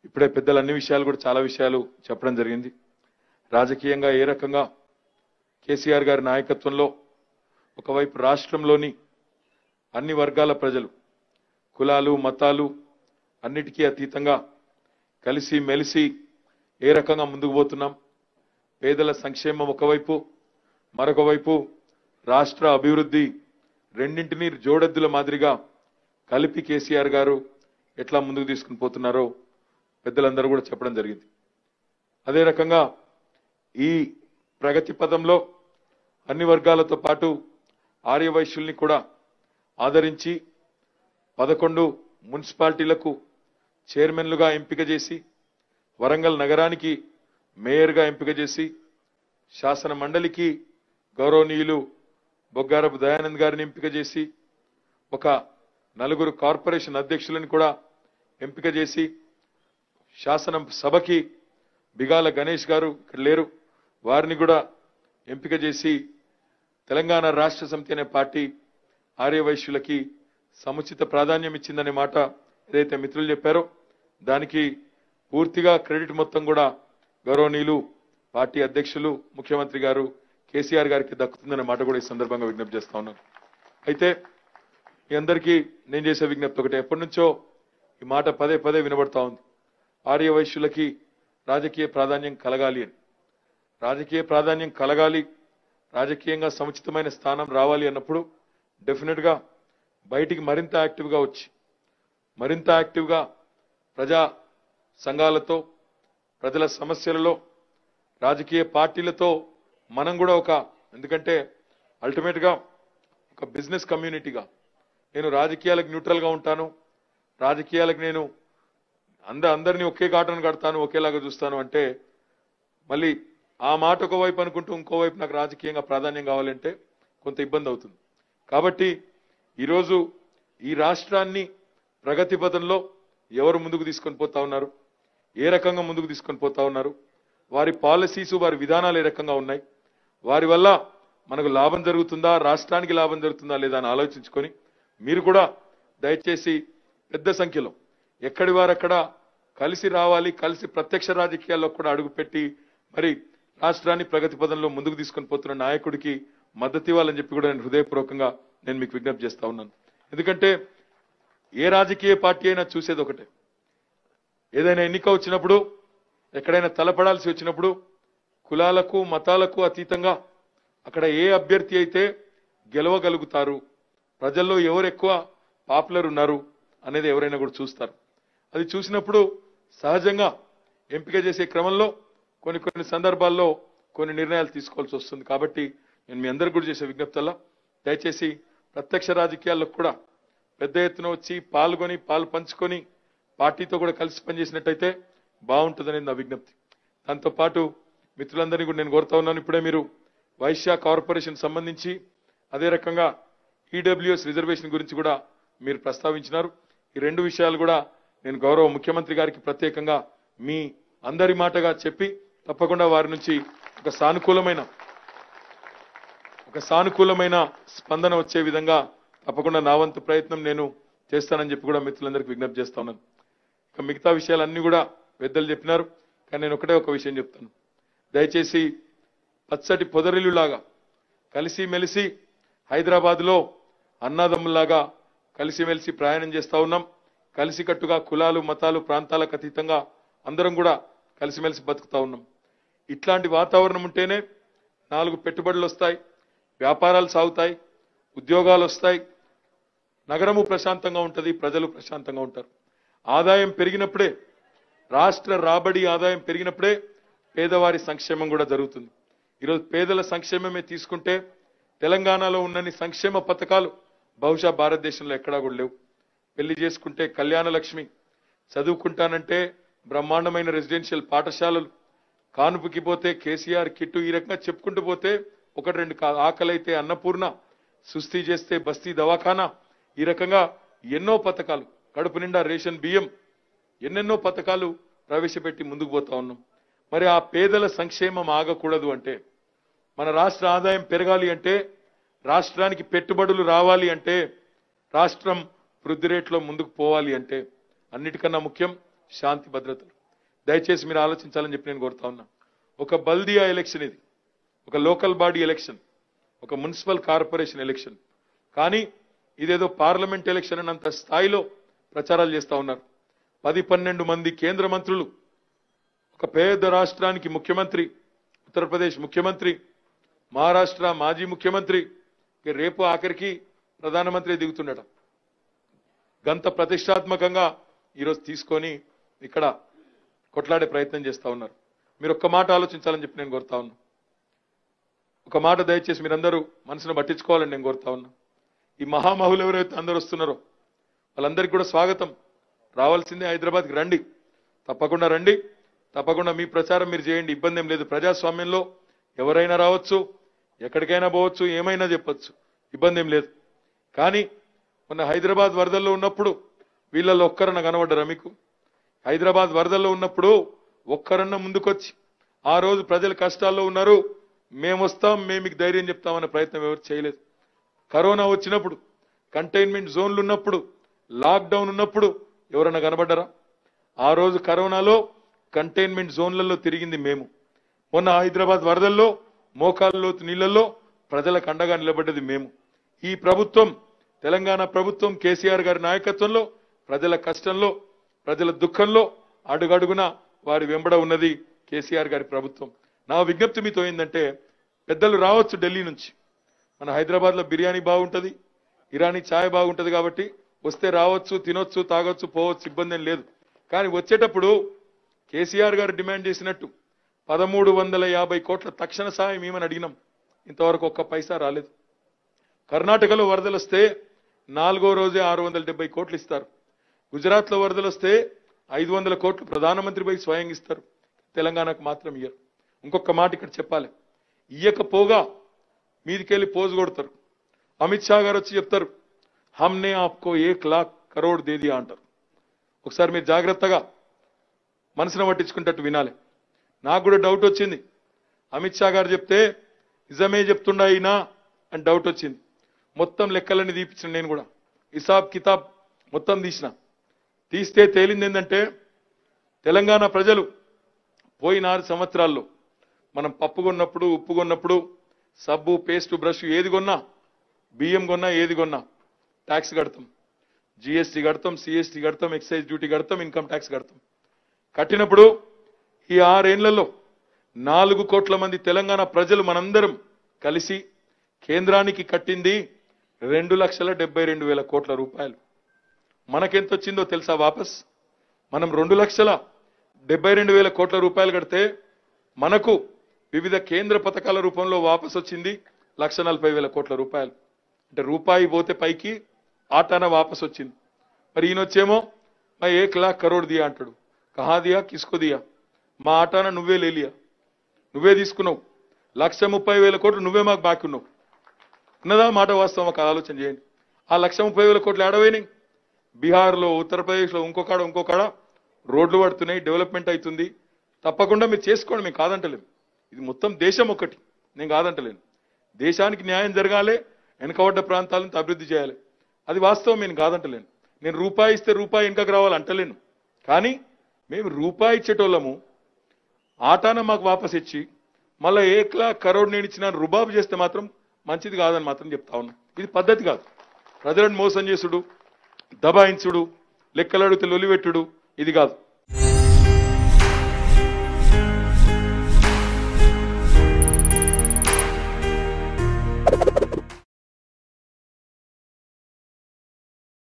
ఇప్పుడే పెద్దలు అన్ని విషయాలు కూడా చాలా విషయాలు చెప్పడం జరిగింది రాజకీయంగా ఏ రకంగా కేసీఆర్ గారి నాయకత్వంలో ఒకవైపు రాష్ట్రంలోని అన్ని వర్గాల ప్రజలు కులాలు మతాలు అన్నిటికీ అతీతంగా కలిసి మెలిసి ఏ రకంగా ముందుకు పోతున్నాం పేదల సంక్షేమం ఒకవైపు మరొక వైపు రాష్ట్ర అభివృద్ధి రెండింటినీ జోడెద్దుల మాదిరిగా కలిపి కేసీఆర్ గారు ఎట్లా ముందుకు తీసుకుని పోతున్నారో పెద్దలందరూ కూడా చెప్పడం జరిగింది అదే రకంగా ఈ ప్రగతి పదంలో అన్ని వర్గాలతో పాటు ఆర్యవైశ్యుల్ని కూడా ఆదరించి పదకొండు మున్సిపాలిటీలకు చైర్మన్లుగా ఎంపిక చేసి వరంగల్ నగరానికి మేయర్గా ఎంపిక చేసి శాసన మండలికి గౌరవనీయులు బొగ్గారపు దయానంద్ గారిని ఎంపిక చేసి ఒక నలుగురు కార్పొరేషన్ అధ్యక్షులను కూడా ఎంపిక చేసి శాసన సభకి బిగాల గణేష్ గారు ఇక్కడ లేరు వారిని కూడా ఎంపిక చేసి తెలంగాణ రాష్ట్ర సమితి అనే పార్టీ ఆర్యవైశ్యులకి సముచిత ప్రాధాన్యం ఇచ్చిందనే మాట ఏదైతే మిత్రులు చెప్పారో దానికి పూర్తిగా క్రెడిట్ మొత్తం కూడా గౌరవనీయులు పార్టీ అధ్యక్షులు ముఖ్యమంత్రి గారు కేసీఆర్ గారికి దక్కుతుందనే మాట కూడా ఈ సందర్భంగా విజ్ఞప్తి చేస్తా ఉన్నాను అయితే మీ అందరికీ నేను చేసే విజ్ఞప్తి ఒకటి ఎప్పటి నుంచో ఈ మాట పదే పదే వినబడతా ఉంది ఆర్య వైశ్యులకి రాజకీయ ప్రాధాన్యం కలగాలి అని రాజకీయ ప్రాధాన్యం కలగాలి రాజకీయంగా సముచితమైన స్థానం రావాలి అన్నప్పుడు డెఫినెట్ గా బయటికి మరింత యాక్టివ్గా వచ్చి మరింత యాక్టివ్గా ప్రజా సంఘాలతో ప్రజల సమస్యలలో రాజకీయ పార్టీలతో మనం కూడా ఒక ఎందుకంటే అల్టిమేట్ గా ఒక బిజినెస్ కమ్యూనిటీగా నేను రాజకీయాలకు న్యూట్రల్ గా ఉంటాను రాజకీయాలకు నేను అంద అందరినీ ఒకే కాటను కడతాను ఒకేలాగా చూస్తాను అంటే మళ్ళీ ఆ మాట ఒకవైపు అనుకుంటూ ఇంకోవైపు నాకు రాజకీయంగా ప్రాధాన్యం కావాలంటే కొంత ఇబ్బంది అవుతుంది కాబట్టి ఈరోజు ఈ రాష్ట్రాన్ని ప్రగతి పథంలో ఎవరు ముందుకు తీసుకొని పోతా ఉన్నారు ఏ రకంగా ముందుకు తీసుకొని పోతా ఉన్నారు వారి పాలసీస్ వారి విధానాలు ఏ రకంగా ఉన్నాయి వారి వల్ల మనకు లాభం జరుగుతుందా రాష్ట్రానికి లాభం జరుగుతుందా లేదా అని ఆలోచించుకొని మీరు కూడా దయచేసి పెద్ద సంఖ్యలో ఎక్కడి వారక్కడ కలిసి రావాలి కలిసి ప్రత్యక్ష రాజకీయాల్లో కూడా అడుగుపెట్టి మరి రాష్ట్రాన్ని ప్రగతి పదంలో ముందుకు తీసుకొని పోతున్న నాయకుడికి మద్దతు ఇవ్వాలని చెప్పి కూడా నేను హృదయపూర్వకంగా నేను మీకు విజ్ఞప్తి చేస్తా ఉన్నాను ఎందుకంటే ఏ రాజకీయ పార్టీ అయినా చూసేది ఒకటే ఏదైనా ఎన్నిక వచ్చినప్పుడు ఎక్కడైనా తలపడాల్సి వచ్చినప్పుడు కులాలకు మతాలకు అతీతంగా అక్కడ ఏ అభ్యర్థి అయితే గెలవగలుగుతారు ప్రజల్లో ఎవరు ఎక్కువ పాపులర్ ఉన్నారు అనేది ఎవరైనా కూడా చూస్తారు అది చూసినప్పుడు సహజంగా ఎంపిక చేసే క్రమంలో కొన్ని కొన్ని సందర్భాల్లో కొన్ని నిర్ణయాలు తీసుకోవాల్సి వస్తుంది కాబట్టి నేను మీ అందరికి కూడా చేసే విజ్ఞప్తల్లా దయచేసి ప్రత్యక్ష రాజకీయాల్లో కూడా పెద్ద ఎత్తున వచ్చి పాల్గొని పాలు పంచుకొని పార్టీతో కూడా కలిసి పనిచేసినట్టయితే బాగుంటుందనేది నా విజ్ఞప్తి దాంతో పాటు మిత్రులందరినీ కూడా నేను కోరుతా ఉన్నాను ఇప్పుడే మీరు వైశ్య కార్పొరేషన్ సంబంధించి అదే రకంగా ఈడబ్ల్యూఎస్ రిజర్వేషన్ గురించి కూడా మీరు ప్రస్తావించినారు ఈ రెండు విషయాలు కూడా నేను గౌరవ ముఖ్యమంత్రి గారికి ప్రత్యేకంగా మీ అందరి మాటగా చెప్పి తప్పకుండా వారి నుంచి ఒక సానుకూలమైన ఒక సానుకూలమైన స్పందన వచ్చే విధంగా తప్పకుండా నా వంతు ప్రయత్నం నేను చేస్తానని చెప్పి కూడా మిత్రులందరికీ విజ్ఞప్తి చేస్తా ఉన్నాను ఇక మిగతా విషయాలన్నీ కూడా పెద్దలు చెప్పినారు కానీ నేను ఒకటే ఒక విషయం చెప్తాను దయచేసి పచ్చటి పొదరిల్లులాగా కలిసి మెలిసి హైదరాబాద్లో అన్నాదమ్ముల్లాగా కలిసిమెలిసి ప్రయాణం చేస్తా ఉన్నాం కలిసికట్టుగా కులాలు మతాలు ప్రాంతాలకు అతీతంగా అందరం కూడా కలిసిమెలిసి బతుకుతా ఉన్నాం ఇట్లాంటి వాతావరణం ఉంటేనే నాలుగు పెట్టుబడులు వస్తాయి వ్యాపారాలు సాగుతాయి ఉద్యోగాలు వస్తాయి నగరము ప్రశాంతంగా ఉంటుంది ప్రజలు ప్రశాంతంగా ఉంటారు ఆదాయం పెరిగినప్పుడే రాష్ట్ర రాబడి ఆదాయం పెరిగినప్పుడే పేదవారి సంక్షేమం కూడా జరుగుతుంది ఈరోజు పేదల సంక్షేమమే తీసుకుంటే తెలంగాణలో ఉన్నన్ని సంక్షేమ పథకాలు బహుశా భారతదేశంలో ఎక్కడా కూడా లేవు పెళ్లి చేసుకుంటే కళ్యాణ లక్ష్మి చదువుకుంటానంటే బ్రహ్మాండమైన రెసిడెన్షియల్ పాఠశాలలు కానుపుకి పోతే కేసీఆర్ కిట్టు ఈ రకంగా చెప్పుకుంటూ పోతే ఒకటి రెండు కా- ఆకలైతే అన్నపూర్ణ సుస్థి చేస్తే బస్తీ దవాఖానా ఈ రకంగా ఎన్నో పథకాలు కడుపు నిండా రేషన్ బియ్యం ఎన్నెన్నో పథకాలు ప్రవేశపెట్టి ముందుకు పోతా ఉన్నాం మరి ఆ పేదల సంక్షేమం ఆగకూడదు అంటే మన రాష్ట్ర ఆదాయం పెరగాలి అంటే రాష్ట్రానికి పెట్టుబడులు రావాలి అంటే రాష్ట్రం వృద్ధి రేట్లో ముందుకు పోవాలి అంటే అన్నిటికన్నా ముఖ్యం శాంతి భద్రతలు దయచేసి మీరు ఆలోచించాలని చెప్పి నేను కోరుతా ఉన్నా ఒక బల్దియా ఎలక్షన్ ఇది ఒక లోకల్ బాడీ ఎలక్షన్ ఒక మున్సిపల్ కార్పొరేషన్ ఎలక్షన్ కానీ ఇదేదో పార్లమెంట్ ఎలక్షన్ అన్నంత స్థాయిలో ప్రచారాలు చేస్తా ఉన్నారు పది పన్నెండు మంది కేంద్ర మంత్రులు ఒక పేద రాష్ట్రానికి ముఖ్యమంత్రి ఉత్తరప్రదేశ్ ముఖ్యమంత్రి మహారాష్ట్ర మాజీ ముఖ్యమంత్రి ఇక రేపు ఆఖరికి ప్రధానమంత్రి దిగుతుండట గంత ప్రతిష్టాత్మకంగా ఈరోజు తీసుకొని ఇక్కడ కొట్లాడే ప్రయత్నం చేస్తా ఉన్నారు మీరు ఒక్క మాట ఆలోచించాలని చెప్పి నేను కోరుతా ఉన్నా ఒక మాట దయచేసి మీరందరూ మనసును పట్టించుకోవాలని నేను కోరుతా ఉన్నా ఈ మహామహులు ఎవరైతే అందరూ వస్తున్నారో వాళ్ళందరికీ కూడా స్వాగతం రావాల్సిందే హైదరాబాద్కి రండి తప్పకుండా రండి తప్పకుండా మీ ప్రచారం మీరు చేయండి ఇబ్బంది ఏం లేదు ప్రజాస్వామ్యంలో ఎవరైనా రావచ్చు ఎక్కడికైనా పోవచ్చు ఏమైనా చెప్పొచ్చు ఇబ్బంది ఏం లేదు కానీ మొన్న హైదరాబాద్ వరదల్లో ఉన్నప్పుడు వీళ్ళల్లో ఒక్కరన్న కనబడ్డరా మీకు హైదరాబాద్ వరదల్లో ఉన్నప్పుడు ఒక్కరన్న ముందుకొచ్చి ఆ రోజు ప్రజలు కష్టాల్లో ఉన్నారు మేము వస్తాం మేము మీకు ధైర్యం చెప్తామనే ప్రయత్నం ఎవరు చేయలేదు కరోనా వచ్చినప్పుడు కంటైన్మెంట్ జోన్లు ఉన్నప్పుడు లాక్డౌన్ ఉన్నప్పుడు ఎవరన్నా కనబడ్డారా ఆ రోజు కరోనాలో కంటైన్మెంట్ జోన్లలో తిరిగింది మేము మొన్న హైదరాబాద్ వరదల్లో మోకాళ్ళలో నీళ్లలో ప్రజలకు అండగా నిలబడ్డది మేము ఈ ప్రభుత్వం తెలంగాణ ప్రభుత్వం కేసీఆర్ గారి నాయకత్వంలో ప్రజల కష్టంలో ప్రజల దుఃఖంలో అడుగడుగున వారి వెంబడ ఉన్నది కేసీఆర్ గారి ప్రభుత్వం నా విజ్ఞప్తి మీతో ఏంటంటే పెద్దలు రావచ్చు ఢిల్లీ నుంచి మన హైదరాబాద్ లో బిర్యానీ బాగుంటది ఇరానీ ఛాయ్ బాగుంటది కాబట్టి వస్తే రావచ్చు తినొచ్చు తాగొచ్చు పోవచ్చు ఇబ్బంది ఏం లేదు కానీ వచ్చేటప్పుడు కేసీఆర్ గారు డిమాండ్ చేసినట్టు పదమూడు వందల యాభై కోట్ల తక్షణ సాయం ఏమని అడిగినాం ఇంతవరకు ఒక్క పైసా రాలేదు కర్ణాటకలో వరదలు వస్తే నాలుగో రోజే ఆరు వందల డెబ్బై కోట్లు ఇస్తారు గుజరాత్ లో వరదలు వస్తే ఐదు వందల కోట్లు ప్రధానమంత్రి పోయి స్వయంగా ఇస్తారు తెలంగాణకు మాత్రం ఇయ్యరు ఇంకొక మాట ఇక్కడ చెప్పాలి ఇయ్యకపోగా మీదికెళ్ళి పోజు కొడతారు అమిత్ షా గారు వచ్చి చెప్తారు హమ్నే ఆప్కో ఏక్ లాక్ కరోడ్ దేదియా అంటారు ఒకసారి మీరు జాగ్రత్తగా మనసును పట్టించుకుంటట్టు వినాలి నాకు కూడా డౌట్ వచ్చింది అమిత్ షా గారు చెప్తే నిజమే చెప్తుండా ఈయన అని డౌట్ వచ్చింది మొత్తం లెక్కలన్నీ తీపించిన నేను కూడా హిసాబ్ కితాబ్ మొత్తం తీసిన తీస్తే తేలింది ఏంటంటే తెలంగాణ ప్రజలు పోయిన ఆరు సంవత్సరాల్లో మనం పప్పు కొన్నప్పుడు ఉప్పు కొన్నప్పుడు సబ్బు పేస్ట్ బ్రష్ ఏది కొన్నా బియ్యం కొన్నా ఏది కొన్నా ట్యాక్స్ కడతాం జిఎస్టీ కడతాం సిఎస్టీ కడతాం ఎక్సైజ్ డ్యూటీ కడతాం ఇన్కమ్ ట్యాక్స్ కడతాం కట్టినప్పుడు ఈ ఆరేళ్లలో నాలుగు కోట్ల మంది తెలంగాణ ప్రజలు మనందరం కలిసి కేంద్రానికి కట్టింది రెండు లక్షల డెబ్బై రెండు వేల కోట్ల రూపాయలు మనకెంత వచ్చిందో తెలుసా వాపస్ మనం రెండు లక్షల డెబ్బై రెండు వేల కోట్ల రూపాయలు కడితే మనకు వివిధ కేంద్ర పథకాల రూపంలో వాపస్ వచ్చింది లక్ష నలభై వేల కోట్ల రూపాయలు అంటే రూపాయి పోతే పైకి ఆటాన వాపస్ వచ్చింది మరి ఈయన వచ్చేమో మా ఏక్ లాక్ కరోడ్ దియా అంటాడు కహా దియా కిస్కో దియా మా ఆటాన నువ్వే లేలియా నువ్వే తీసుకున్నావు లక్ష ముప్పై వేల కోట్లు నువ్వే మాకు బాకీ ఉన్నావు ఉన్నదా మాట వాస్తవం ఒక ఆలోచన చేయండి ఆ లక్ష ముప్పై వేల కోట్లు ఏడవైనాయి బీహార్లో ఉత్తరప్రదేశ్లో ఇంకొకాడ ఇంకొకాడ రోడ్లు పడుతున్నాయి డెవలప్మెంట్ అవుతుంది తప్పకుండా మీరు చేసుకోండి మేము కాదంటలేము ఇది మొత్తం దేశం ఒకటి నేను కాదంటలేను దేశానికి న్యాయం జరగాలి వెనుకబడ్డ ప్రాంతాలను అభివృద్ధి చేయాలి అది వాస్తవం నేను కాదంటలేను నేను రూపాయి ఇస్తే రూపాయి వెనుకకు రావాలి అంటలేను కానీ మేము రూపాయి ఇచ్చేటోళ్ళము ఆటాన మాకు వాపస్ ఇచ్చి మళ్ళీ ఏక్లా కరోడ్ నేను ఇచ్చిన రుబాబు చేస్తే మాత్రం మంచిది కాదని మాత్రం చెప్తా ఉన్నా ఇది పద్ధతి కాదు ప్రజలను మోసం చేసుడు దబాయించుడు లెక్కలు అడిగితే లొలిపెట్టుడు ఇది కాదు